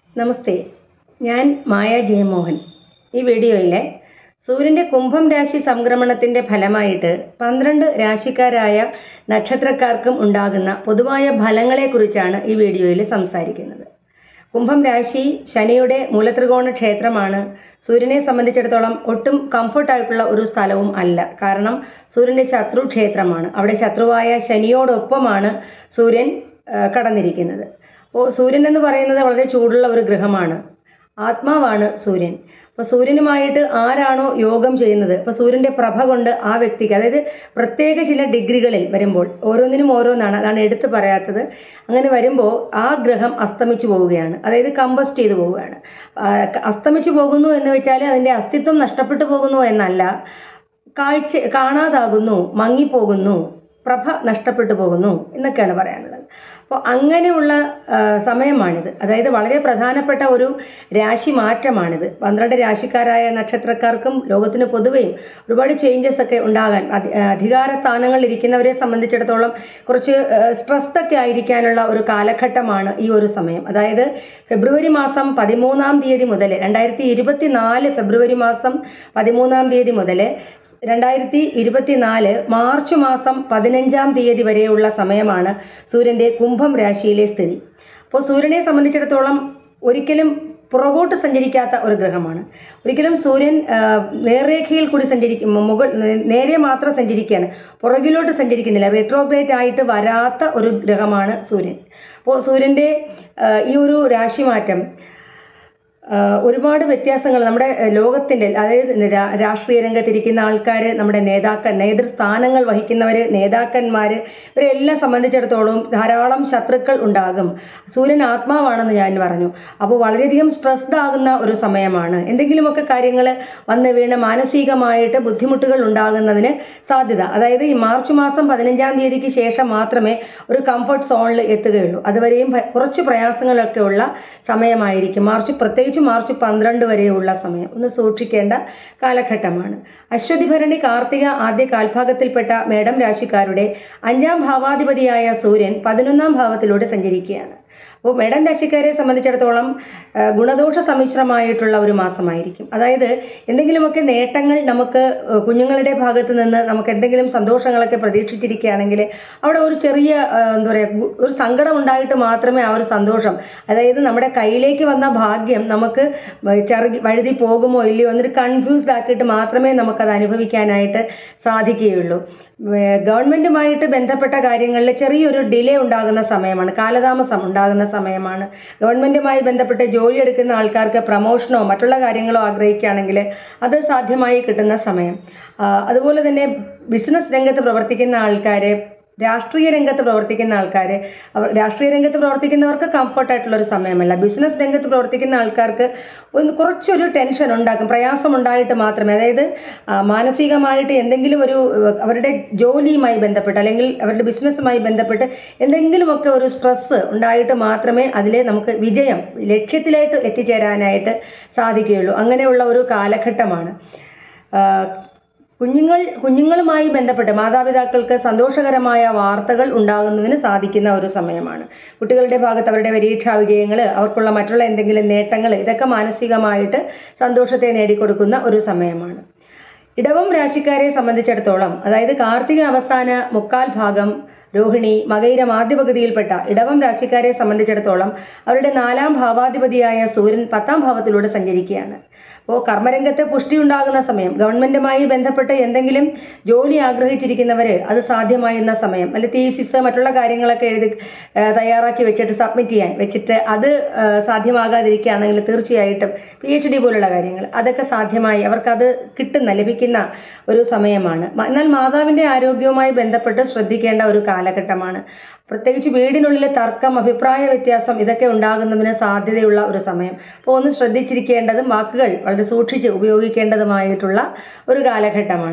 നമസ്തേ ഞാൻ മായ ജയമോഹൻ ഈ വീഡിയോയിലെ സൂര്യൻ്റെ കുംഭം രാശി സംക്രമണത്തിൻ്റെ ഫലമായിട്ട് പന്ത്രണ്ട് രാശിക്കാരായ നക്ഷത്രക്കാർക്കും ഉണ്ടാകുന്ന പൊതുവായ ഫലങ്ങളെക്കുറിച്ചാണ് ഈ വീഡിയോയിൽ സംസാരിക്കുന്നത് കുംഭം രാശി ശനിയുടെ മൂലത്രികോണ ക്ഷേത്രമാണ് സൂര്യനെ സംബന്ധിച്ചിടത്തോളം ഒട്ടും കംഫർട്ടായിട്ടുള്ള ഒരു സ്ഥലവും അല്ല കാരണം സൂര്യൻ്റെ ശത്രു ക്ഷേത്രമാണ് അവിടെ ശത്രുവായ ശനിയോടൊപ്പമാണ് സൂര്യൻ ആ, കടന്നിരിക്കുന്നത് അപ്പോൾ സൂര്യൻ എന്ന് പറയുന്നത് വളരെ ചൂടുള്ള ഒരു ഗ്രഹമാണ് ആത്മാവാണ് സൂര്യൻ അപ്പോൾ സൂര്യനുമായിട്ട് ആരാണോ യോഗം ചെയ്യുന്നത് അപ്പോൾ സൂര്യൻ്റെ പ്രഭ കൊണ്ട് ആ വ്യക്തിക്ക് അതായത് പ്രത്യേക ചില ഡിഗ്രികളിൽ വരുമ്പോൾ ഓരോന്നിനും ഓരോന്നാണ് അതാണ് എടുത്തു പറയാത്തത് അങ്ങനെ വരുമ്പോൾ ആ ഗ്രഹം അസ്തമിച്ചു പോവുകയാണ് അതായത് കമ്പസ്റ്റ് ചെയ്തു പോവുകയാണ് ആ, അസ്തമിച്ചു പോകുന്നു എന്ന് വെച്ചാൽ അതിൻ്റെ അസ്തിത്വം നഷ്ടപ്പെട്ടു പോകുന്നു എന്നല്ല കാഴ്ച കാണാതാകുന്നു മങ്ങിപ്പോകുന്നു പ്രഭ നഷ്ടപ്പെട്ടു പോകുന്നു എന്നൊക്കെയാണ് പറയാനുള്ളത് അപ്പോൾ അങ്ങനെയുള്ള ആ, സമയമാണിത് അതായത് വളരെ പ്രധാനപ്പെട്ട ഒരു രാശി മാറ്റമാണിത് പന്ത്രണ്ട് രാശിക്കാരായ നക്ഷത്രക്കാർക്കും ലോകത്തിന് പൊതുവെയും ഒരുപാട് ചേഞ്ചസ് ഒക്കെ ഉണ്ടാകാൻ അധി- ആ, അധികാര സ്ഥാനങ്ങളിൽ ഇരിക്കുന്നവരെ സംബന്ധിച്ചിടത്തോളം കുറച്ച് സ്ട്രെസ്ഡ് ഒക്കെ ആയിരിക്കാനുള്ള ഒരു കാലഘട്ടമാണ് ഈ ഒരു സമയം അതായത് ഫെബ്രുവരി മാസം പതിമൂന്നാം തീയതി മുതൽ രണ്ടായിരത്തി ഇരുപത്തി നാല് ഫെബ്രുവരി മാസം പതിമൂന്നാം തീയതി മുതൽ രണ്ടായിരത്തി ഇരുപത്തി നാല് മാർച്ച് മാസം പതിനഞ്ചാം തീയതി വരെയുള്ള സമയമാണ് സൂര്യൻ്റെ കുംഭം രാശിയിലെ സ്ഥിതി അപ്പോൾ സൂര്യനെ സംബന്ധിച്ചിടത്തോളം ഒരിക്കലും പുറകോട്ട് സഞ്ചരിക്കാത്ത ഒരു ഗ്രഹമാണ് ഒരിക്കലും സൂര്യൻ ആ, നേർരേഖയിൽ കൂടി സഞ്ചരിക്കും മുകൾ നേരെ മാത്രം സഞ്ചരിക്കുകയാണ് പുറകിലോട്ട് സഞ്ചരിക്കുന്നില്ല റെട്രോഗ്രേറ്റ് ആയിട്ട് വരാത്ത ഒരു ഗ്രഹമാണ് സൂര്യൻ അപ്പോൾ സൂര്യൻ്റെ ആ, ഈ ഒരു രാശിമാറ്റം ആഹ് ഒരുപാട് വ്യത്യാസങ്ങൾ നമ്മുടെ ലോകത്തിൻ്റെ അതായത് രാ- രാഷ്ട്രീയ രംഗത്തിരിക്കുന്ന ആൾക്കാർ നമ്മുടെ നേതാക്കൾ നേതൃസ്ഥാനങ്ങൾ വഹിക്കുന്നവർ നേതാക്കന്മാർ ഇവരെല്ലാം സംബന്ധിച്ചിടത്തോളം ധാരാളം ശത്രുക്കൾ ഉണ്ടാകും സൂര്യൻ ആത്മാവാണെന്ന് ഞാൻ പറഞ്ഞു അപ്പോൾ വളരെയധികം സ്ട്രെസ്ഡ് ആകുന്ന ഒരു സമയമാണ് എന്തെങ്കിലുമൊക്കെ കാര്യങ്ങൾ വന്ന് വീണ് മാനസികമായിട്ട് ബുദ്ധിമുട്ടുകൾ ഉണ്ടാകുന്നതിന് സാധ്യത അതായത് ഈ മാർച്ച് മാസം പതിനഞ്ചാം തീയതിക്ക് ശേഷം മാത്രമേ ഒരു കംഫർട്ട് സോണിൽ എത്തുകയുള്ളൂ അതുവരെയും ഭ- കുറച്ച് പ്രയാസങ്ങളൊക്കെ ഉള്ള സമയമായിരിക്കും മാർച്ച് പ്രത്യേകിച്ച് മാർച്ച് പന്ത്രണ്ട് വരെയുള്ള സമയം ഒന്ന് സൂക്ഷിക്കേണ്ട കാലഘട്ടമാണ് അശ്വതി ഭരണി കാർത്തിക ആദ്യ കാൽഭാഗത്തിൽപ്പെട്ട മേടം രാശിക്കാരുടെ അഞ്ചാം ഭാവാധിപതിയായ സൂര്യൻ പതിനൊന്നാം ഭാവത്തിലൂടെ സഞ്ചരിക്കുകയാണ് അപ്പോൾ മേടം രാശിക്കാരെ സംബന്ധിച്ചിടത്തോളം ആ, ഗുണദോഷ സമ്മിശ്രമായിട്ടുള്ള ഒരു മാസമായിരിക്കും അതായത് എന്തെങ്കിലുമൊക്കെ നേട്ടങ്ങൾ നമുക്ക് ആ, കുഞ്ഞുങ്ങളുടെ ഭാഗത്ത് നിന്ന് നമുക്ക് എന്തെങ്കിലും സന്തോഷങ്ങളൊക്കെ പ്രതീക്ഷിച്ചിരിക്കുകയാണെങ്കിൽ അവിടെ ഒരു ചെറിയ ആ, എന്താ പറയുക ഒരു സങ്കടം ഉണ്ടായിട്ട് മാത്രമേ ആ ഒരു സന്തോഷം അതായത് നമ്മുടെ കയ്യിലേക്ക് വന്ന ഭാഗ്യം നമുക്ക് ചെറുകി വഴുതി പോകുമോ ഇല്ലയോ എന്നൊരു കൺഫ്യൂസ്ഡ് ആക്കിയിട്ട് മാത്രമേ നമുക്കത് അനുഭവിക്കാനായിട്ട് സാധിക്കുകയുള്ളൂ വേ- ഗവൺമെൻറ്റുമായിട്ട് ബന്ധപ്പെട്ട കാര്യങ്ങളിൽ ചെറിയൊരു ഡിലേ ഉണ്ടാകുന്ന സമയമാണ് കാലതാമസം ഉണ്ടാകുന്ന സമയമാണ് ഗവൺമെൻറ്റുമായി ബന്ധപ്പെട്ട് ജോലി എടുക്കുന്ന ആൾക്കാർക്ക് പ്രമോഷനോ മറ്റുള്ള കാര്യങ്ങളോ ആഗ്രഹിക്കുകയാണെങ്കിൽ അത് സാധ്യമായി കിട്ടുന്ന സമയം ആ, അതുപോലെ തന്നെ ബിസിനസ് രംഗത്ത് പ്രവർത്തിക്കുന്ന ആൾക്കാർ രാഷ്ട്രീയ രംഗത്ത് പ്രവർത്തിക്കുന്ന ആൾക്കാർ അവർ രാഷ്ട്രീയ രംഗത്ത് പ്രവർത്തിക്കുന്നവർക്ക് കംഫർട്ടായിട്ടുള്ള ഒരു സമയമല്ല ബിസിനസ് രംഗത്ത് പ്രവർത്തിക്കുന്ന ആൾക്കാർക്ക് ഒന്ന് കുറച്ചൊരു ടെൻഷൻ ഉണ്ടാക്കും പ്രയാസം ഉണ്ടായിട്ട് മാത്രമേ അതായത് ആ, മാനസികമായിട്ട് എന്തെങ്കിലും ഒരു ഏഹ്, അവരുടെ ജോലിയുമായി ബന്ധപ്പെട്ട് അല്ലെങ്കിൽ അവരുടെ ബിസിനസ്സുമായി ബന്ധപ്പെട്ട് എന്തെങ്കിലുമൊക്കെ ഒരു സ്ട്രെസ്സ് ഉണ്ടായിട്ട് മാത്രമേ അതിൽ നമുക്ക് വിജയം ലക്ഷ്യത്തിലേക്ക് എത്തിച്ചേരാനായിട്ട് സാധിക്കുകയുള്ളൂ അങ്ങനെയുള്ള ഒരു കാലഘട്ടമാണ് ആ, കുഞ്ഞുങ്ങൾ കുഞ്ഞുങ്ങളുമായി ബന്ധപ്പെട്ട് മാതാപിതാക്കൾക്ക് സന്തോഷകരമായ വാർത്തകൾ ഉണ്ടാകുന്നതിന് സാധിക്കുന്ന ഒരു സമയമാണ് കുട്ടികളുടെ ഭാഗത്ത് അവരുടെ പരീക്ഷാ വിജയങ്ങൾ അവർക്കുള്ള മറ്റുള്ള എന്തെങ്കിലും നേട്ടങ്ങൾ ഇതൊക്കെ മാനസികമായിട്ട് സന്തോഷത്തെ നേടിക്കൊടുക്കുന്ന ഒരു സമയമാണ് ഇടവം രാശിക്കാരെ സംബന്ധിച്ചിടത്തോളം അതായത് കാർത്തിക അവസാന മുക്കാൽ ഭാഗം രോഹിണി മകയിരം ആദ്യ പകുതിയിൽപ്പെട്ട ഇടവം രാശിക്കാരെ സംബന്ധിച്ചിടത്തോളം അവരുടെ നാലാം ഭാവാധിപതിയായ സൂര്യൻ പത്താം ഭാവത്തിലൂടെ സഞ്ചരിക്കുകയാണ് അപ്പോൾ കർമ്മരംഗത്ത് പുഷ്ടി ഉണ്ടാകുന്ന സമയം ഗവൺമെൻറ്റുമായി ബന്ധപ്പെട്ട് എന്തെങ്കിലും ജോലി ആഗ്രഹിച്ചിരിക്കുന്നവർ അത് സാധ്യമായിരുന്ന സമയം അല്ലെ തീസിസ് മറ്റുള്ള കാര്യങ്ങളൊക്കെ എഴുതി ആ, തയ്യാറാക്കി വെച്ചിട്ട് സബ്മിറ്റ് ചെയ്യാൻ വെച്ചിട്ട് അത് ആ, സാധ്യമാകാതിരിക്കുകയാണെങ്കിൽ തീർച്ചയായിട്ടും പി എച്ച് ഡി പോലുള്ള കാര്യങ്ങൾ അതൊക്കെ സാധ്യമായി അവർക്കത് കിട്ടുന്ന ലഭിക്കുന്ന ഒരു സമയമാണ് മ- എന്നാൽ മാതാവിൻ്റെ ആരോഗ്യവുമായി ബന്ധപ്പെട്ട് ശ്രദ്ധിക്കേണ്ട ഒരു കാലഘട്ടമാണ് പ്രത്യേകിച്ച് വീടിനുള്ളിൽ തർക്കം അഭിപ്രായ വ്യത്യാസം ഇതൊക്കെ ഉണ്ടാകുന്നതിന് സാധ്യതയുള്ള ഒരു സമയം അപ്പോൾ ഒന്ന് ശ്രദ്ധിച്ചിരിക്കേണ്ടതും വാക്കുകൾ വളരെ സൂക്ഷിച്ച് ഉപയോഗിക്കേണ്ടതുമായിട്ടുള്ള ഒരു കാലഘട്ടമാണ്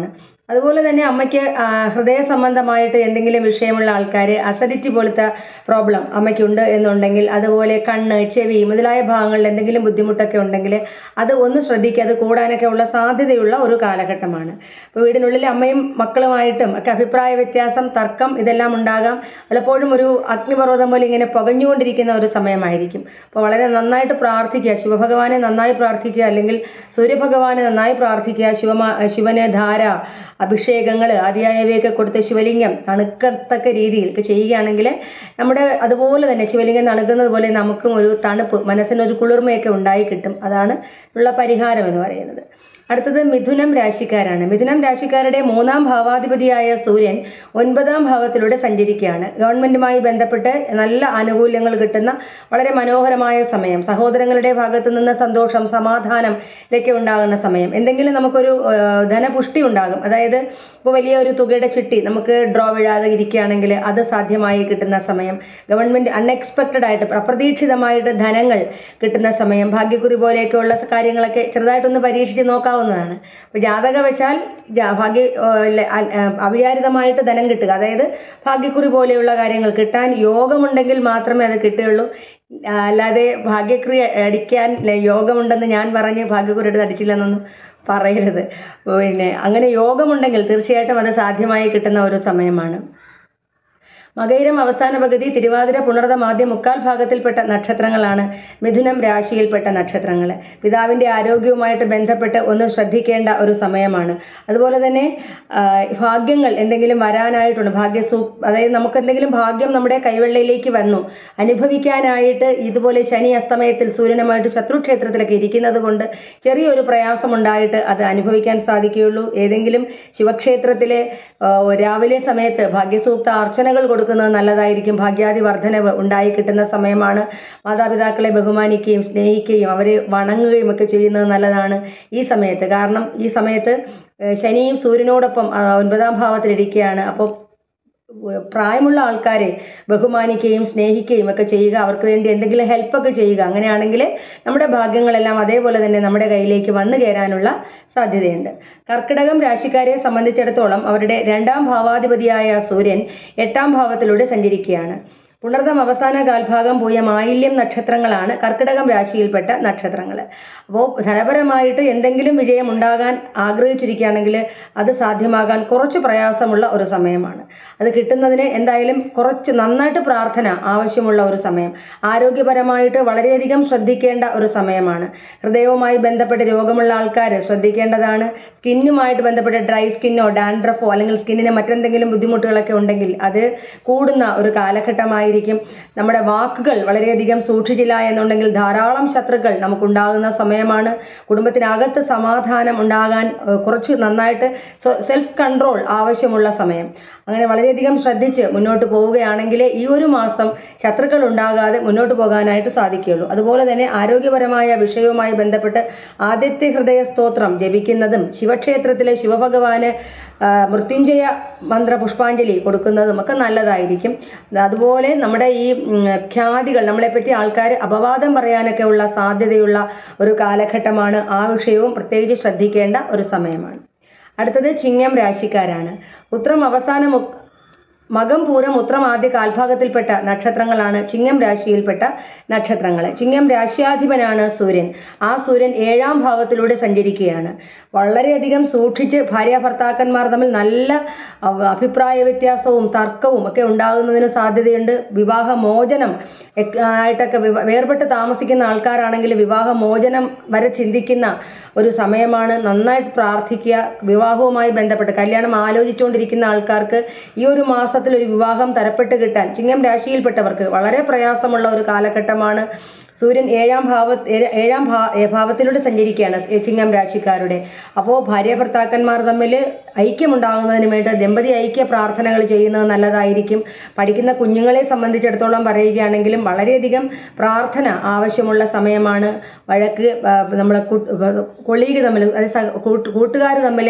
അതുപോലെ തന്നെ അമ്മയ്ക്ക് ആ, ഹൃദയ സംബന്ധമായിട്ട് എന്തെങ്കിലും വിഷയമുള്ള ആൾക്കാർ അസിഡിറ്റി പോലത്തെ പ്രോബ്ലം അമ്മയ്ക്കുണ്ട് എന്നുണ്ടെങ്കിൽ അതുപോലെ കണ്ണ് ചെവി മുതലായ ഭാഗങ്ങളിൽ എന്തെങ്കിലും ബുദ്ധിമുട്ടൊക്കെ ഉണ്ടെങ്കിൽ അത് ഒന്ന് ശ്രദ്ധിക്കുക അത് കൂടാനൊക്കെ ഉള്ള സാധ്യതയുള്ള ഒരു കാലഘട്ടമാണ് അപ്പോൾ വീടിനുള്ളിൽ അമ്മയും മക്കളുമായിട്ടും ഒക്കെ അഭിപ്രായ വ്യത്യാസം തർക്കം ഇതെല്ലാം ഉണ്ടാകാം പലപ്പോഴും ഒരു അഗ്നിപർവ്വതം പോലെ ഇങ്ങനെ പുകഞ്ഞുകൊണ്ടിരിക്കുന്ന ഒരു സമയമായിരിക്കും അപ്പോൾ വളരെ നന്നായിട്ട് പ്രാർത്ഥിക്കുക ശിവഭഗവാനെ നന്നായി പ്രാർത്ഥിക്കുക അല്ലെങ്കിൽ സൂര്യഭഗവാനെ നന്നായി പ്രാർത്ഥിക്കുക ശിവമാ ശിവന് ധാര അഭിഷേകങ്ങൾ ആദിയായവയൊക്കെ കൊടുത്ത് ശിവലിംഗം തണുക്കത്തക്ക രീതിയിൽ ഒക്കെ ചെയ്യുകയാണെങ്കിൽ നമ്മുടെ അതുപോലെ തന്നെ ശിവലിംഗം തണുക്കുന്നത് പോലെ നമുക്കും ഒരു തണുപ്പ് മനസ്സിനൊരു കുളിർമയൊക്കെ ഉണ്ടായി കിട്ടും അതാണ് ഉള്ള പരിഹാരം എന്ന് പറയുന്നത് അടുത്തത് മിഥുനം രാശിക്കാരാണ് മിഥുനം രാശിക്കാരുടെ മൂന്നാം ഭാവാധിപതിയായ സൂര്യൻ ഒൻപതാം ഭാവത്തിലൂടെ സഞ്ചരിക്കുകയാണ് ഗവൺമെന്റുമായി ബന്ധപ്പെട്ട് നല്ല ആനുകൂല്യങ്ങൾ കിട്ടുന്ന വളരെ മനോഹരമായ സമയം സഹോദരങ്ങളുടെ ഭാഗത്തു നിന്ന് സന്തോഷം സമാധാനം ഇതൊക്കെ ഉണ്ടാകുന്ന സമയം എന്തെങ്കിലും നമുക്കൊരു ആ, ധനപുഷ്ടി ഉണ്ടാകും അതായത് ഇപ്പോൾ വലിയ ഒരു തുകയുടെ ചിട്ടി നമുക്ക് ഡ്രോ വീഴാതെ ഇരിക്കുകയാണെങ്കിൽ അത് സാധ്യമായി കിട്ടുന്ന സമയം ഗവൺമെന്റ് അൺഎക്സ്പെക്റ്റഡ് ആയിട്ട് അപ്രതീക്ഷിതമായിട്ട് ധനങ്ങൾ കിട്ടുന്ന സമയം ഭാഗ്യക്കുറി പോലെയൊക്കെയുള്ള കാര്യങ്ങളൊക്കെ ചെറുതായിട്ടൊന്ന് പരീക്ഷിച്ച് നോക്കാവുന്നതാണ് അപ്പോൾ ജാതകവശാൽ ജാ- ഭാഗ്യ ഓ, ഇല്ല, അ- ആ, അവിചാരിതമായിട്ട് ധനം കിട്ടുക അതായത് ഭാഗ്യക്കുറി പോലെയുള്ള കാര്യങ്ങൾ കിട്ടാൻ യോഗമുണ്ടെങ്കിൽ മാത്രമേ അത് കിട്ടുകയുള്ളൂ ആ, അല്ലാതെ ഭാഗ്യക്കുറി അടിക്കാൻ ല- യോഗമുണ്ടെന്ന് ഞാൻ പറഞ്ഞ് ഭാഗ്യക്കുറി എടുത്ത് അടിച്ചില്ലെന്നൊന്നും പറയരുത് പിന്നെ അങ്ങനെ യോഗമുണ്ടെങ്കിൽ തീർച്ചയായിട്ടും അത് സാധ്യമായി കിട്ടുന്ന ഒരു സമയമാണ് മകയിരം അവസാന പകുതി തിരുവാതിര പുണർതം ആദ്യ മുക്കാൽ ഭാഗത്തിൽപ്പെട്ട നക്ഷത്രങ്ങളാണ് മിഥുനം രാശിയിൽപ്പെട്ട നക്ഷത്രങ്ങൾ പിതാവിൻ്റെ ആരോഗ്യവുമായിട്ട് ബന്ധപ്പെട്ട് ഒന്ന് ശ്രദ്ധിക്കേണ്ട ഒരു സമയമാണ് അതുപോലെ തന്നെ ആ, ഭാഗ്യങ്ങൾ എന്തെങ്കിലും വരാനായിട്ടുണ്ട് ഭാഗ്യ സൂ അതായത് നമുക്ക് എന്തെങ്കിലും ഭാഗ്യം നമ്മുടെ കൈവെള്ളയിലേക്ക് വന്നു അനുഭവിക്കാനായിട്ട് ഇതുപോലെ ശനി അസ്തമയത്തിൽ സൂര്യനുമായിട്ട് ശത്രുക്ഷേത്രത്തിലൊക്കെ ഇരിക്കുന്നത് കൊണ്ട് ചെറിയൊരു പ്രയാസമുണ്ടായിട്ട് അത് അനുഭവിക്കാൻ സാധിക്കുകയുള്ളൂ ഏതെങ്കിലും ശിവക്ഷേത്രത്തിലെ ആ, രാവിലെ സമയത്ത് ഭാഗ്യസൂക്ത അർച്ചനകൾ കൊടുക്കുന്നത് നല്ലതായിരിക്കും ഭാഗ്യാദി വർധനവ് ഉണ്ടായി കിട്ടുന്ന സമയമാണ് മാതാപിതാക്കളെ ബഹുമാനിക്കുകയും സ്നേഹിക്കുകയും അവരെ വണങ്ങുകയും ഒക്കെ ചെയ്യുന്നത് നല്ലതാണ് ഈ സമയത്ത് കാരണം ഈ സമയത്ത് ഏ, ശനിയും സൂര്യനോടൊപ്പം ആ, ഒൻപതാം ഭാവത്തിലിരിക്കുകയാണ് അപ്പോൾ പ്രായമുള്ള ആൾക്കാരെ ബഹുമാനിക്കുകയും സ്നേഹിക്കുകയും ഒക്കെ ചെയ്യുക അവർക്ക് വേണ്ടി എന്തെങ്കിലും ഹെൽപ്പൊക്കെ ചെയ്യുക അങ്ങനെയാണെങ്കിൽ നമ്മുടെ ഭാഗ്യങ്ങളെല്ലാം അതേപോലെ തന്നെ നമ്മുടെ കയ്യിലേക്ക് വന്നു കയറാനുള്ള സാധ്യതയുണ്ട് കർക്കിടകം രാശിക്കാരെ സംബന്ധിച്ചിടത്തോളം അവരുടെ രണ്ടാം ഭാവാധിപതിയായ സൂര്യൻ എട്ടാം ഭാവത്തിലൂടെ സഞ്ചരിക്കുകയാണ് പുണർദം അവസാന കാൽഭാഗം പോയ മാലിന്യം നക്ഷത്രങ്ങളാണ് കർക്കിടകം രാശിയിൽപ്പെട്ട നക്ഷത്രങ്ങൾ അപ്പോൾ ധനപരമായിട്ട് എന്തെങ്കിലും വിജയം ഉണ്ടാകാൻ ആഗ്രഹിച്ചിരിക്കുകയാണെങ്കിൽ അത് സാധ്യമാകാൻ കുറച്ച് പ്രയാസമുള്ള ഒരു സമയമാണ് അത് കിട്ടുന്നതിന് എന്തായാലും കുറച്ച് നന്നായിട്ട് പ്രാർത്ഥന ആവശ്യമുള്ള ഒരു സമയം ആരോഗ്യപരമായിട്ട് വളരെയധികം ശ്രദ്ധിക്കേണ്ട ഒരു സമയമാണ് ഹൃദയവുമായി ബന്ധപ്പെട്ട് രോഗമുള്ള ആൾക്കാർ ശ്രദ്ധിക്കേണ്ടതാണ് സ്കിന്നുമായിട്ട് ബന്ധപ്പെട്ട് ഡ്രൈ സ്കിന്നോ ഡാൻഡ്രഫോ അല്ലെങ്കിൽ സ്കിന്നിന് മറ്റെന്തെങ്കിലും ബുദ്ധിമുട്ടുകളൊക്കെ ഉണ്ടെങ്കിൽ അത് കൂടുന്ന ഒരു കാലഘട്ടമായിരിക്കും നമ്മുടെ വാക്കുകൾ വളരെയധികം സൂക്ഷിച്ചില്ല എന്നുണ്ടെങ്കിൽ ധാരാളം ശത്രുക്കൾ നമുക്കുണ്ടാകുന്ന സമയമാണ് കുടുംബത്തിനകത്ത് സമാധാനം ഉണ്ടാകാൻ ഏഹ്, കുറച്ച് നന്നായിട്ട് സെൽഫ് കൺട്രോൾ ആവശ്യമുള്ള സമയം അങ്ങനെ വളരെയധികം ശ്രദ്ധിച്ച് മുന്നോട്ട് പോവുകയാണെങ്കിൽ ഈ ഒരു മാസം ശത്രുക്കൾ ഉണ്ടാകാതെ മുന്നോട്ട് പോകാനായിട്ട് സാധിക്കുകയുള്ളൂ അതുപോലെ തന്നെ ആരോഗ്യപരമായ വിഷയവുമായി ബന്ധപ്പെട്ട് ആദിത്യ ഹൃദയ സ്തോത്രം ജപിക്കുന്നതും ശിവക്ഷേത്രത്തിലെ ശിവഭഗവാന് ആ, മൃത്യുഞ്ജയ മന്ത്ര പുഷ്പാഞ്ജലി കൊടുക്കുന്നതും ഒക്കെ നല്ലതായിരിക്കും അതുപോലെ നമ്മുടെ ഈ ഉം, ഖ്യാതികൾ നമ്മളെപ്പറ്റി ആൾക്കാർ അപവാദം പറയാനൊക്കെ ഉള്ള സാധ്യതയുള്ള ഒരു കാലഘട്ടമാണ് ആ വിഷയവും പ്രത്യേകിച്ച് ശ്രദ്ധിക്കേണ്ട ഒരു സമയമാണ് അടുത്തത് ചിങ്ങം രാശിക്കാരാണ് ഉത്രം അവസാന മു- മകം പൂരം ഉത്രം ആദ്യ കാൽഭാഗത്തിൽപ്പെട്ട നക്ഷത്രങ്ങളാണ് ചിങ്ങം രാശിയിൽപ്പെട്ട നക്ഷത്രങ്ങൾ ചിങ്ങം രാശ്യാധിപനാണ് സൂര്യൻ ആ സൂര്യൻ ഏഴാം ഭാവത്തിലൂടെ സഞ്ചരിക്കുകയാണ് വളരെയധികം സൂക്ഷിച്ച് ഭാര്യ ഭർത്താക്കന്മാർ തമ്മിൽ നല്ല അവ- അഭിപ്രായ വ്യത്യാസവും തർക്കവും ഒക്കെ ഉണ്ടാകുന്നതിന് സാധ്യതയുണ്ട് വിവാഹ മോചനം എക്- ആയിട്ടൊക്കെ വിവ- വേർപെട്ട് താമസിക്കുന്ന ആൾക്കാരാണെങ്കിൽ വിവാഹ മോചനം വരെ ചിന്തിക്കുന്ന ഒരു സമയമാണ് നന്നായിട്ട് പ്രാർത്ഥിക്കുക വിവാഹവുമായി ബന്ധപ്പെട്ട് കല്യാണം ആലോചിച്ചുകൊണ്ടിരിക്കുന്ന ആൾക്കാർക്ക് ഈ ഒരു മാസത്തിൽ ഒരു വിവാഹം തരപ്പെട്ട് കിട്ടാൻ ചിങ്ങം രാശിയിൽപ്പെട്ടവർക്ക് വളരെ പ്രയാസമുള്ള ഒരു കാലഘട്ടമാണ് സൂര്യൻ ഏഴാം ഭാവ ഏഴ- ഏഴാം ഭാ ഏ, ഭാവത്തിലൂടെ സഞ്ചരിക്കുകയാണ് സ് ചിങ്ങം രാശിക്കാരുടെ അപ്പോൾ ഭാര്യ ഭർത്താക്കന്മാർ തമ്മിൽ ഐക്യമുണ്ടാകുന്നതിന് വേണ്ടി ദമ്പതി ഐക്യ പ്രാർത്ഥനകൾ ചെയ്യുന്നത് നല്ലതായിരിക്കും പഠിക്കുന്ന കുഞ്ഞുങ്ങളെ സംബന്ധിച്ചിടത്തോളം പറയുകയാണെങ്കിലും വളരെയധികം പ്രാർത്ഥന ആവശ്യമുള്ള സമയമാണ് വഴക്ക് ആ, നമ്മളെ കൊളീഗ് തമ്മിൽ അതായത് സഹ- കൂട്ട് കൂട്ടുകാർ തമ്മിൽ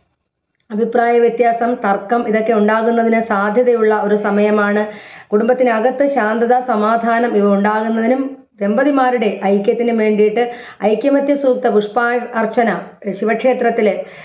അഭിപ്രായ വ്യത്യാസം തർക്കം ഇതൊക്കെ ഉണ്ടാകുന്നതിന് സാധ്യതയുള്ള ഒരു സമയമാണ് കുടുംബത്തിനകത്ത് ശാന്തത സമാധാനം ഇവ ഉണ്ടാകുന്നതിനും ദമ്പതിമാരുടെ ഐക്യത്തിന് വേണ്ടിയിട്ട് ഐക്യമത്യ സൂക്ത പുഷ്പാ അർച്ചന ശിവക്ഷേത്രത്തിൽ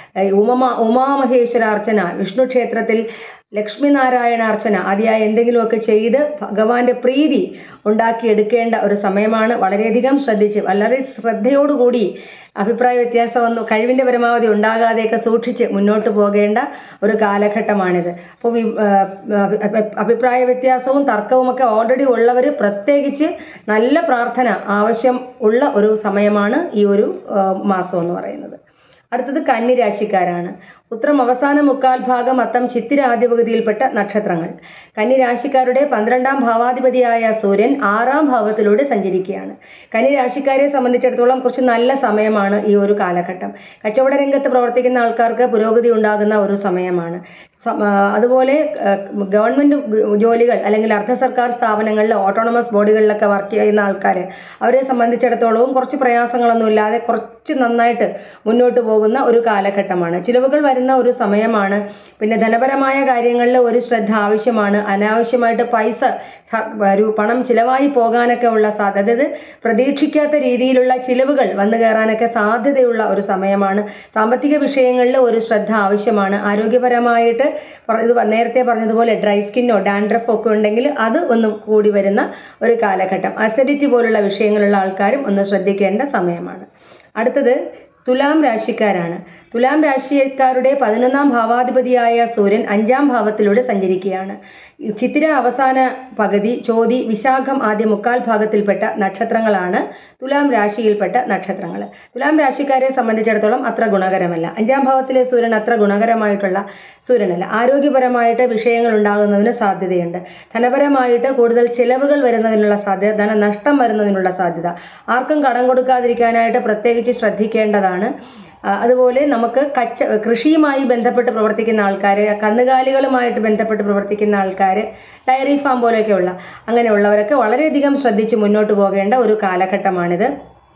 ഉമമ ഉമാമഹേശ്വര അർച്ചന വിഷ്ണു ക്ഷേത്രത്തിൽ ലക്ഷ്മിനാരായണ അർച്ചന ആദ്യമായി എന്തെങ്കിലുമൊക്കെ ചെയ്ത് ഭഗവാന്റെ പ്രീതി ഉണ്ടാക്കിയെടുക്കേണ്ട ഒരു സമയമാണ് വളരെയധികം ശ്രദ്ധിച്ച് വളരെ ശ്രദ്ധയോടുകൂടി അഭിപ്രായ വ്യത്യാസമൊന്നും കഴിവിൻ്റെ പരമാവധി ഉണ്ടാകാതെയൊക്കെ സൂക്ഷിച്ച് മുന്നോട്ട് പോകേണ്ട ഒരു കാലഘട്ടമാണിത് അപ്പോൾ വി- ആ, അഭി- അഭിപ്രായ വ്യത്യാസവും തർക്കവുമൊക്കെ ഓൾറെഡി ഉള്ളവർ പ്രത്യേകിച്ച് നല്ല പ്രാർത്ഥന ആവശ്യം ഉള്ള ഒരു സമയമാണ് ഈ ഒരു ആ, മാസം എന്ന് പറയുന്നത് അടുത്തത് കന്നിരാശിക്കാരാണ് ഉത്രം അവസാന മുക്കാൽ ഭാഗം അത്തം ചിത്തിര ആദ്യപകുതിയിൽപ്പെട്ട നക്ഷത്രങ്ങൾ കന്നിരാശിക്കാരുടെ പന്ത്രണ്ടാം ഭാവാധിപതിയായ സൂര്യൻ ആറാം ഭാവത്തിലൂടെ സഞ്ചരിക്കുകയാണ് കന്നിരാശിക്കാരെ സംബന്ധിച്ചിടത്തോളം കുറച്ച് നല്ല സമയമാണ് ഈ ഒരു കാലഘട്ടം കച്ചവട രംഗത്ത് പ്രവർത്തിക്കുന്ന ആൾക്കാർക്ക് പുരോഗതി ഉണ്ടാകുന്ന ഒരു സമയമാണ് സം- ആ, അതുപോലെ ആ, ഗവൺമെൻറ് ജോലികൾ അല്ലെങ്കിൽ അർദ്ധ സർക്കാർ സ്ഥാപനങ്ങളിൽ ഓട്ടോണമസ് ബോഡികളിലൊക്കെ വർക്ക് ചെയ്യുന്ന ആൾക്കാർ അവരെ സംബന്ധിച്ചിടത്തോളവും കുറച്ച് പ്രയാസങ്ങളൊന്നും ഇല്ലാതെ കുറച്ച് നന്നായിട്ട് മുന്നോട്ട് പോകുന്ന ഒരു കാലഘട്ടമാണ് ചിലവുകൾ വരുന്ന ഒരു സമയമാണ് പിന്നെ ധനപരമായ കാര്യങ്ങളിൽ ഒരു ശ്രദ്ധ ആവശ്യമാണ് അനാവശ്യമായിട്ട് പൈസ ഹ- ഒരു പണം ചിലവായി പോകാനൊക്കെ ഉള്ള സാധ്യത അതായത് പ്രതീക്ഷിക്കാത്ത രീതിയിലുള്ള ചിലവുകൾ വന്നു കയറാനൊക്കെ സാധ്യതയുള്ള ഒരു സമയമാണ് സാമ്പത്തിക വിഷയങ്ങളിൽ ഒരു ശ്രദ്ധ ആവശ്യമാണ് ആരോഗ്യപരമായിട്ട് പറ- ഇത് പ- നേരത്തെ പറഞ്ഞതുപോലെ ഡ്രൈ സ്കിന്നോ ഡാൻഡ്രഫോ ഒക്കെ ഉണ്ടെങ്കിൽ അത് ഒന്നും കൂടി വരുന്ന ഒരു കാലഘട്ടം അസിഡിറ്റി പോലുള്ള വിഷയങ്ങളുള്ള ആൾക്കാരും ഒന്ന് ശ്രദ്ധിക്കേണ്ട സമയമാണ് അടുത്തത് തുലാം രാശിക്കാരാണ് തുലാം രാശിക്കാരുടെ പതിനൊന്നാം ഭാവാധിപതിയായ സൂര്യൻ അഞ്ചാം ഭാവത്തിലൂടെ സഞ്ചരിക്കുകയാണ് ചിത്തിര അവസാന പകുതി ചോതി വിശാഖം ആദ്യ മുക്കാൽ ഭാഗത്തിൽപ്പെട്ട നക്ഷത്രങ്ങളാണ് തുലാം രാശിയിൽപ്പെട്ട നക്ഷത്രങ്ങൾ തുലാം രാശിക്കാരെ സംബന്ധിച്ചിടത്തോളം അത്ര ഗുണകരമല്ല അഞ്ചാം ഭാവത്തിലെ സൂര്യൻ അത്ര ഗുണകരമായിട്ടുള്ള സൂര്യനല്ല ആരോഗ്യപരമായിട്ട് വിഷയങ്ങൾ ഉണ്ടാകുന്നതിന് സാധ്യതയുണ്ട് ധനപരമായിട്ട് കൂടുതൽ ചിലവുകൾ വരുന്നതിനുള്ള സാധ്യത ധനനഷ്ടം വരുന്നതിനുള്ള സാധ്യത ആർക്കും കടം കൊടുക്കാതിരിക്കാനായിട്ട് പ്രത്യേകിച്ച് ശ്രദ്ധിക്കേണ്ടതാണ് ആ, അതുപോലെ നമുക്ക് കച്ച കൃഷിയുമായി ബന്ധപ്പെട്ട് പ്രവർത്തിക്കുന്ന ആൾക്കാർ കന്നുകാലികളുമായിട്ട് ബന്ധപ്പെട്ട് പ്രവർത്തിക്കുന്ന ആൾക്കാർ ഡയറി ഫാം പോലെയൊക്കെയുള്ള അങ്ങനെയുള്ളവരൊക്കെ വളരെയധികം ശ്രദ്ധിച്ച് മുന്നോട്ട് പോകേണ്ട ഒരു കാലഘട്ടമാണിത്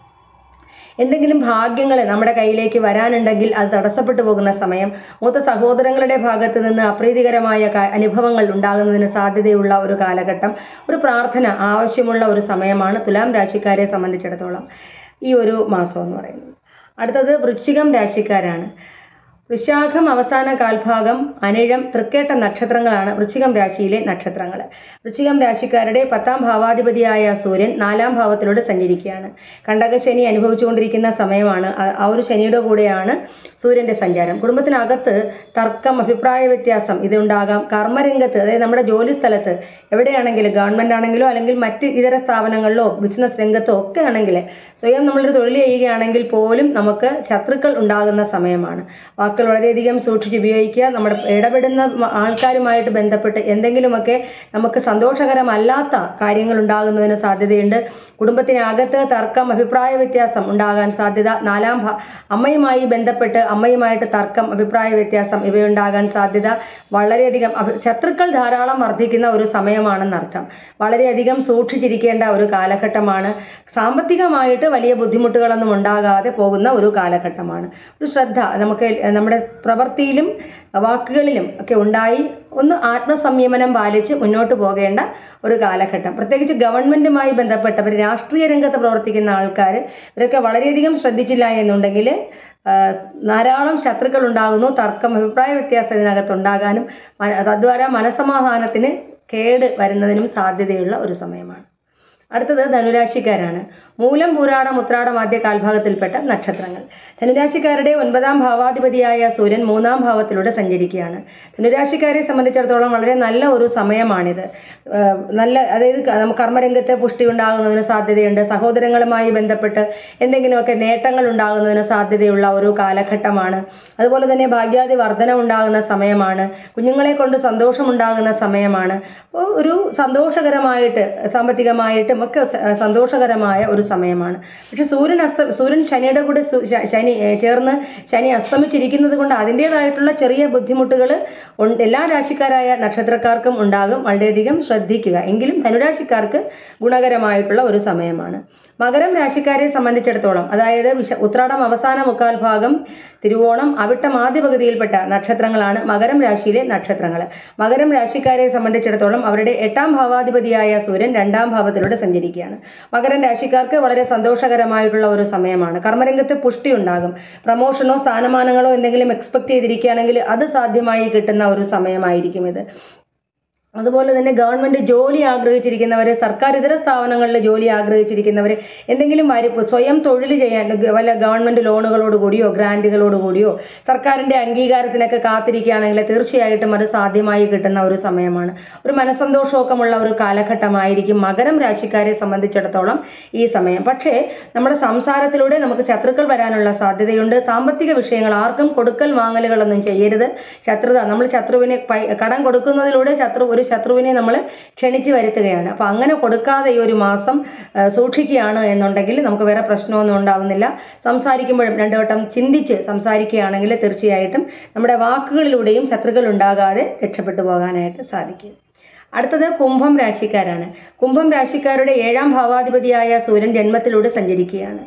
എന്തെങ്കിലും ഭാഗ്യങ്ങൾ നമ്മുടെ കയ്യിലേക്ക് വരാനുണ്ടെങ്കിൽ അത് തടസ്സപ്പെട്ടു പോകുന്ന സമയം മൂത്ത സഹോദരങ്ങളുടെ ഭാഗത്ത് നിന്ന് അപ്രീതികരമായ ക- അനുഭവങ്ങൾ ഉണ്ടാകുന്നതിന് സാധ്യതയുള്ള ഒരു കാലഘട്ടം ഒരു പ്രാർത്ഥന ആവശ്യമുള്ള ഒരു സമയമാണ് തുലാം രാശിക്കാരെ സംബന്ധിച്ചിടത്തോളം ഈ ഒരു മാസം എന്ന് പറയുന്നത് അടുത്തത് വൃശ്ചികം രാശിക്കാരാണ് വൃശ്ചാഖം അവസാന കാൽഭാഗം അനിഴം തൃക്കേട്ട നക്ഷത്രങ്ങളാണ് വൃശ്ചികം രാശിയിലെ നക്ഷത്രങ്ങൾ വൃശ്ചികം രാശിക്കാരുടെ പത്താം ഭാവാധിപതിയായ സൂര്യൻ നാലാം ഭാവത്തിലൂടെ സഞ്ചരിക്കുകയാണ് കണ്ടകശനി അനുഭവിച്ചുകൊണ്ടിരിക്കുന്ന സമയമാണ് ആ- ആ ഒരു ശനിയുടെ കൂടെയാണ് സൂര്യന്റെ സഞ്ചാരം കുടുംബത്തിനകത്ത് തർക്കം അഭിപ്രായ വ്യത്യാസം ഇതുണ്ടാകാം കർമ്മരംഗത്ത് അതായത് നമ്മുടെ ജോലി സ്ഥലത്ത് എവിടെയാണെങ്കിലും ഗവൺമെന്റ് ആണെങ്കിലോ അല്ലെങ്കിൽ മറ്റ് ഇതര സ്ഥാപനങ്ങളിലോ ബിസിനസ് രംഗത്തോ ഒക്കെ ആണെങ്കിൽ സ്വയം നമ്മളൊരു തൊഴിൽ ചെയ്യുകയാണെങ്കിൽ പോലും നമുക്ക് ശത്രുക്കൾ ഉണ്ടാകുന്ന സമയമാണ് വാക്കുകൾ വളരെയധികം സൂക്ഷിച്ച് ഉപയോഗിക്കുക നമ്മുടെ ഇടപെടുന്ന മ- ആൾക്കാരുമായിട്ട് ബന്ധപ്പെട്ട് എന്തെങ്കിലുമൊക്കെ നമുക്ക് സന്തോഷകരമല്ലാത്ത കാര്യങ്ങൾ ഉണ്ടാകുന്നതിന് സാധ്യതയുണ്ട് കുടുംബത്തിനകത്ത് തർക്കം അഭിപ്രായ വ്യത്യാസം ഉണ്ടാകാൻ സാധ്യത നാലാം ഭ അമ്മയുമായി ബന്ധപ്പെട്ട് അമ്മയുമായിട്ട് തർക്കം അഭിപ്രായ വ്യത്യാസം ഇവയുണ്ടാകാൻ സാധ്യത വളരെയധികം അഭി- ശത്രുക്കൾ ധാരാളം വർദ്ധിക്കുന്ന ഒരു സമയമാണെന്നർത്ഥം വളരെയധികം സൂക്ഷിച്ചിരിക്കേണ്ട ഒരു കാലഘട്ടമാണ് സാമ്പത്തികമായിട്ട് വലിയ ബുദ്ധിമുട്ടുകളൊന്നും ഉണ്ടാകാതെ പോകുന്ന ഒരു കാലഘട്ടമാണ് ഒരു ശ്രദ്ധ നമുക്ക് നമ്മുടെ പ്രവൃത്തിയിലും വാക്കുകളിലും ഒക്കെ ഉണ്ടായി ഒന്ന് ആത്മസംയമനം പാലിച്ച് മുന്നോട്ട് പോകേണ്ട ഒരു കാലഘട്ടം പ്രത്യേകിച്ച് ഗവൺമെൻറ്റുമായി ബന്ധപ്പെട്ടവർ രാഷ്ട്രീയ രംഗത്ത് പ്രവർത്തിക്കുന്ന ആൾക്കാർ ഇവരൊക്കെ വളരെയധികം ശ്രദ്ധിച്ചില്ല എന്നുണ്ടെങ്കിൽ ആ, ധാരാളം ശത്രുക്കൾ ഉണ്ടാകുന്നു തർക്കം അഭിപ്രായ വ്യത്യാസം ഇതിനകത്ത് ഉണ്ടാകാനും മ- തദ്വാര മനസമാധാനത്തിന് കേട് വരുന്നതിനും സാധ്യതയുള്ള ഒരു സമയമാണ് അടുത്തത് ധനുരാശിക്കാരാണ് മൂലം പൂരാടം ഉത്രാടം ആദ്യ കാൽഭാഗത്തിൽപ്പെട്ട നക്ഷത്രങ്ങൾ ധനുരാശിക്കാരുടെ ഒൻപതാം ഭാവാധിപതിയായ സൂര്യൻ മൂന്നാം ഭാവത്തിലൂടെ സഞ്ചരിക്കുകയാണ് ധനുരാശിക്കാരെ സംബന്ധിച്ചിടത്തോളം വളരെ നല്ല ഒരു സമയമാണിത് ഏഹ് നല്ല അതായത് ക- നമുക്ക് കർമ്മരംഗത്ത് പുഷ്ടി ഉണ്ടാകുന്നതിന് സാധ്യതയുണ്ട് സഹോദരങ്ങളുമായി ബന്ധപ്പെട്ട് എന്തെങ്കിലുമൊക്കെ നേട്ടങ്ങൾ ഉണ്ടാകുന്നതിന് സാധ്യതയുള്ള ഒരു കാലഘട്ടമാണ് അതുപോലെ തന്നെ ഭാഗ്യാദി വർധന ഉണ്ടാകുന്ന സമയമാണ് കുഞ്ഞുങ്ങളെ കൊണ്ട് സന്തോഷമുണ്ടാകുന്ന സമയമാണ് അപ്പോൾ ഒരു സന്തോഷകരമായിട്ട് സാമ്പത്തികമായിട്ടും ഒക്കെ സ- സന്തോഷകരമായ ഒരു സമയമാണ് പക്ഷെ സൂര്യൻ അസ്ത സൂര്യൻ ശനിയുടെ കൂടെ സു- ശ- ശനി ഏ, ചേർന്ന് ശനി അസ്തമിച്ചിരിക്കുന്നത് കൊണ്ട് അതിൻ്റേതായിട്ടുള്ള ചെറിയ ബുദ്ധിമുട്ടുകൾ എല്ലാ രാശിക്കാരായ നക്ഷത്രക്കാർക്കും ഉണ്ടാകും വളരെയധികം ശ്രദ്ധിക്കുക എങ്കിലും ധനുരാശിക്കാർക്ക് ഗുണകരമായിട്ടുള്ള ഒരു സമയമാണ് മകരം രാശിക്കാരെ സംബന്ധിച്ചിടത്തോളം അതായത് വിശ ഉത്രാടം അവസാന മുക്കാൽ ഭാഗം തിരുവോണം അവിട്ടം ആദ്യ പകുതിയിൽപ്പെട്ട നക്ഷത്രങ്ങളാണ് മകരം രാശിയിലെ നക്ഷത്രങ്ങൾ മകരം രാശിക്കാരെ സംബന്ധിച്ചിടത്തോളം അവരുടെ എട്ടാം ഭാവാധിപതിയായ സൂര്യൻ രണ്ടാം ഭാവത്തിലൂടെ സഞ്ചരിക്കുകയാണ് മകരം രാശിക്കാർക്ക് വളരെ സന്തോഷകരമായിട്ടുള്ള ഒരു സമയമാണ് കർമ്മരംഗത്ത് പുഷ്ടി ഉണ്ടാകും പ്രമോഷനോ സ്ഥാനമാനങ്ങളോ എന്തെങ്കിലും എക്സ്പെക്ട് ചെയ്തിരിക്കുകയാണെങ്കിൽ അത് സാധ്യമായി കിട്ടുന്ന ഒരു സമയമായിരിക്കും ഇത് അതുപോലെ തന്നെ ഗവൺമെന്റ് ജോലി ആഗ്രഹിച്ചിരിക്കുന്നവർ സർക്കാർ ഇതര സ്ഥാപനങ്ങളിൽ ജോലി ആഗ്രഹിച്ചിരിക്കുന്നവർ എന്തെങ്കിലും വരി സ്വയം തൊഴിൽ ചെയ്യാൻ ഗ- വല്ല ഗവൺമെന്റ് ലോണുകളോട് കൂടിയോ ഗ്രാൻറ്റുകളോട് കൂടിയോ സർക്കാരിന്റെ അംഗീകാരത്തിനൊക്കെ കാത്തിരിക്കുകയാണെങ്കിൽ തീർച്ചയായിട്ടും അത് സാധ്യമായി കിട്ടുന്ന ഒരു സമയമാണ് ഒരു മനസ്സന്തോഷമൊക്കെയുള്ള ഒരു കാലഘട്ടമായിരിക്കും മകരം രാശിക്കാരെ സംബന്ധിച്ചിടത്തോളം ഈ സമയം പക്ഷേ നമ്മുടെ സംസാരത്തിലൂടെ നമുക്ക് ശത്രുക്കൾ വരാനുള്ള സാധ്യതയുണ്ട് സാമ്പത്തിക വിഷയങ്ങൾ ആർക്കും കൊടുക്കൽ വാങ്ങലുകളൊന്നും ചെയ്യരുത് ശത്രുത നമ്മൾ ശത്രുവിനെ പൈ- കടം കൊടുക്കുന്നതിലൂടെ ശത്രു ഒരു ശത്രുവിനെ നമ്മൾ ക്ഷണിച്ചു വരുത്തുകയാണ് അപ്പോൾ അങ്ങനെ കൊടുക്കാതെ ഈ ഒരു മാസം ആ, സൂക്ഷിക്കുകയാണ് എന്നുണ്ടെങ്കിൽ നമുക്ക് വേറെ പ്രശ്നമൊന്നും ഉണ്ടാവുന്നില്ല സംസാരിക്കുമ്പോഴും രണ്ടു വട്ടം ചിന്തിച്ച് സംസാരിക്കുകയാണെങ്കിൽ തീർച്ചയായിട്ടും നമ്മുടെ വാക്കുകളിലൂടെയും ശത്രുക്കൾ ഉണ്ടാകാതെ രക്ഷപ്പെട്ടു പോകാനായിട്ട് സാധിക്കും അടുത്തത് കുംഭം രാശിക്കാരാണ് കുംഭം രാശിക്കാരുടെ ഏഴാം ഭാവാധിപതിയായ സൂര്യൻ ജന്മത്തിലൂടെ സഞ്ചരിക്കുകയാണ്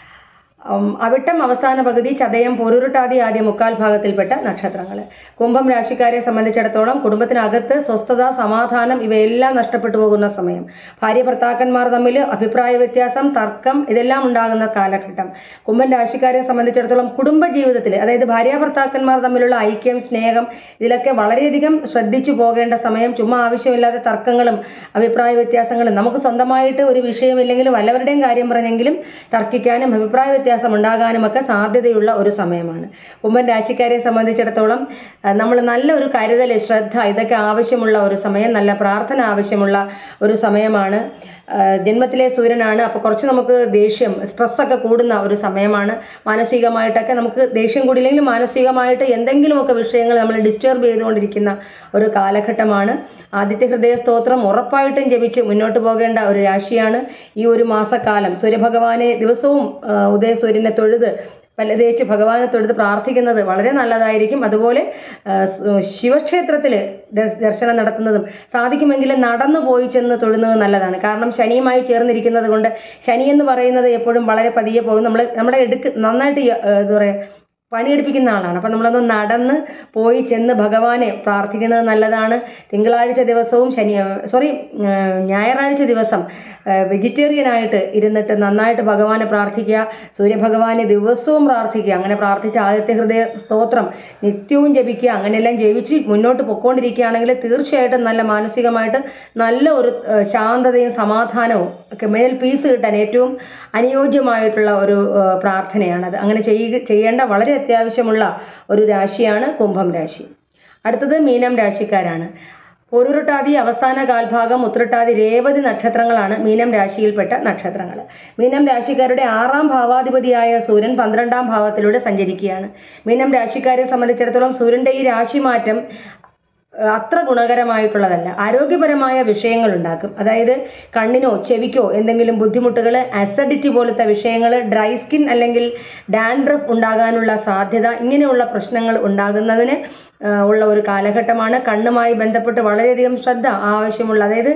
ഉം, അവിട്ടം അവസാന പകുതി ചതയം പൊരുരുട്ടാതി ആദ്യ മുക്കാൽ ഭാഗത്തിൽപ്പെട്ട നക്ഷത്രങ്ങൾ കുംഭം രാശിക്കാരെ സംബന്ധിച്ചിടത്തോളം കുടുംബത്തിനകത്ത് സ്വസ്ഥത സമാധാനം ഇവയെല്ലാം നഷ്ടപ്പെട്ടു പോകുന്ന സമയം ഭാര്യ ഭർത്താക്കന്മാർ തമ്മിൽ അഭിപ്രായ വ്യത്യാസം തർക്കം ഇതെല്ലാം ഉണ്ടാകുന്ന കാലഘട്ടം കുംഭൻ രാശിക്കാരെ സംബന്ധിച്ചിടത്തോളം കുടുംബ ജീവിതത്തിൽ അതായത് ഭാര്യ ഭർത്താക്കന്മാർ തമ്മിലുള്ള ഐക്യം സ്നേഹം ഇതിലൊക്കെ വളരെയധികം ശ്രദ്ധിച്ചു പോകേണ്ട സമയം ചുമ്മാ ആവശ്യമില്ലാത്ത തർക്കങ്ങളും അഭിപ്രായ വ്യത്യാസങ്ങളും നമുക്ക് സ്വന്തമായിട്ട് ഒരു വിഷയമില്ലെങ്കിലും വല്ലവരുടെയും കാര്യം പറഞ്ഞെങ്കിലും തർക്കിക്കാനും അഭിപ്രായ വ്യത്യാസം ഉണ്ടാകാനും ഒക്കെ സാധ്യതയുള്ള ഒരു സമയമാണ് കുംഭൻ രാശിക്കാരെ സംബന്ധിച്ചിടത്തോളം നമ്മൾ നല്ല ഒരു കരുതൽ ശ്രദ്ധ ഇതൊക്കെ ആവശ്യമുള്ള ഒരു സമയം നല്ല പ്രാർത്ഥന ആവശ്യമുള്ള ഒരു സമയമാണ് ആ, ജന്മത്തിലെ സൂര്യനാണ് അപ്പോൾ കുറച്ച് നമുക്ക് ദേഷ്യം സ്ട്രെസ്സൊക്കെ കൂടുന്ന ഒരു സമയമാണ് മാനസികമായിട്ടൊക്കെ നമുക്ക് ദേഷ്യം കൂടിയില്ലെങ്കിൽ മാനസികമായിട്ട് എന്തെങ്കിലുമൊക്കെ വിഷയങ്ങൾ നമ്മൾ ഡിസ്റ്റർബ് ചെയ്തുകൊണ്ടിരിക്കുന്ന ഒരു കാലഘട്ടമാണ് ആദിത്യ ഹൃദയ സ്തോത്രം ഉറപ്പായിട്ടും ജപിച്ച് മുന്നോട്ട് പോകേണ്ട ഒരു രാശിയാണ് ഈ ഒരു മാസക്കാലം സൂര്യഭഗവാനെ ദിവസവും ആ, ഉദയസൂര്യനെ തൊഴുത് പല തേച്ച് ഭഗവാനെ തൊഴുത് പ്രാർത്ഥിക്കുന്നത് വളരെ നല്ലതായിരിക്കും അതുപോലെ ആ, സ്- ശിവക്ഷേത്രത്തിൽ ദർ- ദർശനം നടത്തുന്നതും സാധിക്കുമെങ്കിൽ നടന്നു പോയി ചെന്ന് തൊഴുന്നത് നല്ലതാണ് കാരണം ശനിയുമായി ചേർന്നിരിക്കുന്നത് കൊണ്ട് ശനി എന്ന് പറയുന്നത് എപ്പോഴും വളരെ പതിയെ പോകും നമ്മൾ നമ്മുടെ എടുക്ക് നന്നായിട്ട് ഈ, ആ, എന്താ പറയുക പണിയെടുപ്പിക്കുന്ന ആളാണ് അപ്പം നമ്മളൊന്ന് നടന്ന് പോയി ചെന്ന് ഭഗവാനെ പ്രാർത്ഥിക്കുന്നത് നല്ലതാണ് തിങ്കളാഴ്ച ദിവസവും ശനി സോറി ഞായറാഴ്ച ദിവസം വെജിറ്റേറിയൻ ആയിട്ട് ഇരുന്നിട്ട് നന്നായിട്ട് ഭഗവാനെ പ്രാർത്ഥിക്കുക സൂര്യഭഗവാനെ ദിവസവും പ്രാർത്ഥിക്കുക അങ്ങനെ പ്രാർത്ഥിച്ച ആദ്യത്തെ ഹൃദയ സ്തോത്രം നിത്യവും ജപിക്കുക അങ്ങനെയെല്ലാം ജപിച്ച് മുന്നോട്ട് പൊക്കോണ്ടിരിക്കുകയാണെങ്കിൽ തീർച്ചയായിട്ടും നല്ല മാനസികമായിട്ട് നല്ല ഒരു ഏഹ്, ശാന്തതയും സമാധാനവും ഒക്കെ മേൽ പീസ് കിട്ടാൻ ഏറ്റവും അനുയോജ്യമായിട്ടുള്ള ഒരു ഏഹ്, പ്രാർത്ഥനയാണത് അങ്ങനെ ചെയ്യുക ചെയ്യേണ്ട വളരെ അത്യാവശ്യമുള്ള ഒരു രാശിയാണ് കുംഭം രാശി അടുത്തത് മീനം രാശിക്കാരാണ് പൊരുരുട്ടാതി അവസാന കാൽഭാഗം ഉത്രട്ടാതി രേവതി നക്ഷത്രങ്ങളാണ് മീനം രാശിയിൽപ്പെട്ട നക്ഷത്രങ്ങൾ മീനം രാശിക്കാരുടെ ആറാം ഭാവാധിപതിയായ സൂര്യൻ പന്ത്രണ്ടാം ഭാവത്തിലൂടെ സഞ്ചരിക്കുകയാണ് മീനം രാശിക്കാരെ സംബന്ധിച്ചിടത്തോളം സൂര്യന്റെ ഈ രാശിമാറ്റം ഏഹ്, അത്ര ഗുണകരമായിട്ടുള്ളതല്ല ആരോഗ്യപരമായ വിഷയങ്ങൾ ഉണ്ടാക്കും അതായത് കണ്ണിനോ ചെവിക്കോ എന്തെങ്കിലും ബുദ്ധിമുട്ടുകൾ അസിഡിറ്റി പോലത്തെ വിഷയങ്ങൾ ഡ്രൈ സ്കിൻ അല്ലെങ്കിൽ ഡാൻഡ്രഫ് ഉണ്ടാകാനുള്ള സാധ്യത ഇങ്ങനെയുള്ള പ്രശ്നങ്ങൾ ഉണ്ടാകുന്നതിന് ഏഹ്, ഉള്ള ഒരു കാലഘട്ടമാണ് കണ്ണുമായി ബന്ധപ്പെട്ട് വളരെയധികം ശ്രദ്ധ ആവശ്യമുള്ള അതായത്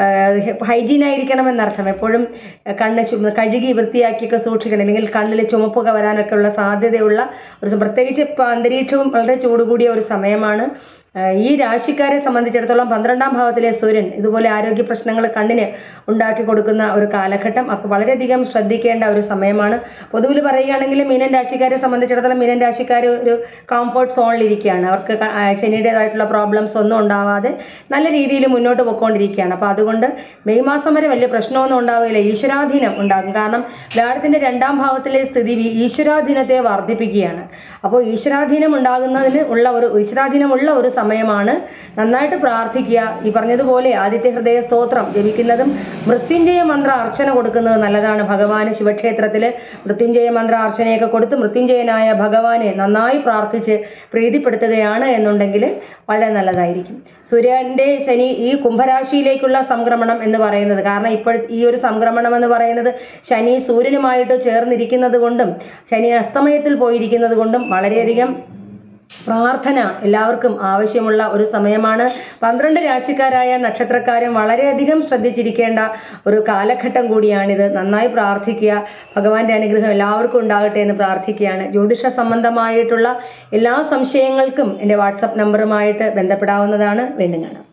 ഹൈജീൻ ആയിരിക്കണം എന്നർത്ഥം എപ്പോഴും കണ്ണ് ശു- കഴുകി വൃത്തിയാക്കിയൊക്കെ സൂക്ഷിക്കണം അല്ലെങ്കിൽ കണ്ണിൽ ചുമപ്പൊക്കെ വരാനൊക്കെ ഉള്ള സാധ്യതയുള്ള ഒരു സ- പ്രത്യേകിച്ച് ഇപ്പോൾ അന്തരീക്ഷവും വളരെ ചൂട് കൂടിയ ഒരു സമയമാണ് ഏഹ് ഈ രാശിക്കാരെ സംബന്ധിച്ചിടത്തോളം പന്ത്രണ്ടാം ഭാവത്തിലെ സൂര്യൻ ഇതുപോലെ ആരോഗ്യ പ്രശ്നങ്ങൾ കണ്ണിന് ഉണ്ടാക്കി കൊടുക്കുന്ന ഒരു കാലഘട്ടം അപ്പോൾ വളരെയധികം ശ്രദ്ധിക്കേണ്ട ഒരു സമയമാണ് പൊതുവിൽ പറയുകയാണെങ്കിൽ മീനൻ രാശിക്കാരെ സംബന്ധിച്ചിടത്തോളം മീനൻ രാശിക്കാർ ഒരു കംഫർട്ട് സോണിലിരിക്കുകയാണ് അവർക്ക് ക- ആ, ശനിയുടേതായിട്ടുള്ള പ്രോബ്ലംസ് ഒന്നും ഉണ്ടാവാതെ നല്ല രീതിയിൽ മുന്നോട്ട് പോയിക്കൊണ്ടിരിക്കുകയാണ് അപ്പോൾ അതുകൊണ്ട് മെയ് മാസം വരെ വലിയ പ്രശ്നമൊന്നും ഉണ്ടാവില്ല ഈശ്വരാധീനം ഉണ്ടാകും കാരണം വ്യാഴത്തിൻ്റെ രണ്ടാം ഭാവത്തിലെ സ്ഥിതി വി- ഈശ്വരാധീനത്തെ വർദ്ധിപ്പിക്കുകയാണ് അപ്പോൾ ഈശ്വരാധീനം ഉണ്ടാകുന്നതിന് ഉള്ള ഒരു ഈശ്വരാധീനമുള്ള ഒരു സമയമാണ് നന്നായിട്ട് പ്രാർത്ഥിക്കുക ഈ പറഞ്ഞതുപോലെ ആദിത്യ ഹൃദയ സ്തോത്രം ജപിക്കുന്നതും മൃത്യുഞ്ജയ മന്ത്ര അർച്ചന കൊടുക്കുന്നത് നല്ലതാണ് ഭഗവാന് ശിവക്ഷേത്രത്തിൽ മൃത്യുഞ്ജയ മന്ത്ര അർച്ചനയൊക്കെ കൊടുത്ത് മൃത്യുഞ്ജയനായ ഭഗവാനെ നന്നായി പ്രാർത്ഥിച്ച് പ്രീതിപ്പെടുത്തുകയാണ് എന്നുണ്ടെങ്കിൽ വളരെ നല്ലതായിരിക്കും സൂര്യൻ്റെ ശനി ഈ കുംഭരാശിയിലേക്കുള്ള സംക്രമണം എന്ന് പറയുന്നത് കാരണം ഇപ്പോൾ ഈ ഒരു സംക്രമണം എന്ന് പറയുന്നത് ശനി സൂര്യനുമായിട്ട് ചേർന്നിരിക്കുന്നത് കൊണ്ടും ശനി അസ്തമയത്തിൽ പോയിരിക്കുന്നത് കൊണ്ടും വളരെയധികം പ്രാർത്ഥന എല്ലാവർക്കും ആവശ്യമുള്ള ഒരു സമയമാണ് പന്ത്രണ്ട് രാശിക്കാരായ നക്ഷത്രക്കാരും വളരെയധികം ശ്രദ്ധിച്ചിരിക്കേണ്ട ഒരു കാലഘട്ടം കൂടിയാണിത് നന്നായി പ്രാർത്ഥിക്കുക ഭഗവാന്റെ അനുഗ്രഹം എല്ലാവർക്കും ഉണ്ടാകട്ടെ എന്ന് പ്രാർത്ഥിക്കുകയാണ് ജ്യോതിഷ സംബന്ധമായിട്ടുള്ള എല്ലാ സംശയങ്ങൾക്കും എൻ്റെ വാട്സപ്പ് നമ്പറുമായിട്ട് ബന്ധപ്പെടാവുന്നതാണ് വീണ്ടും കാണാം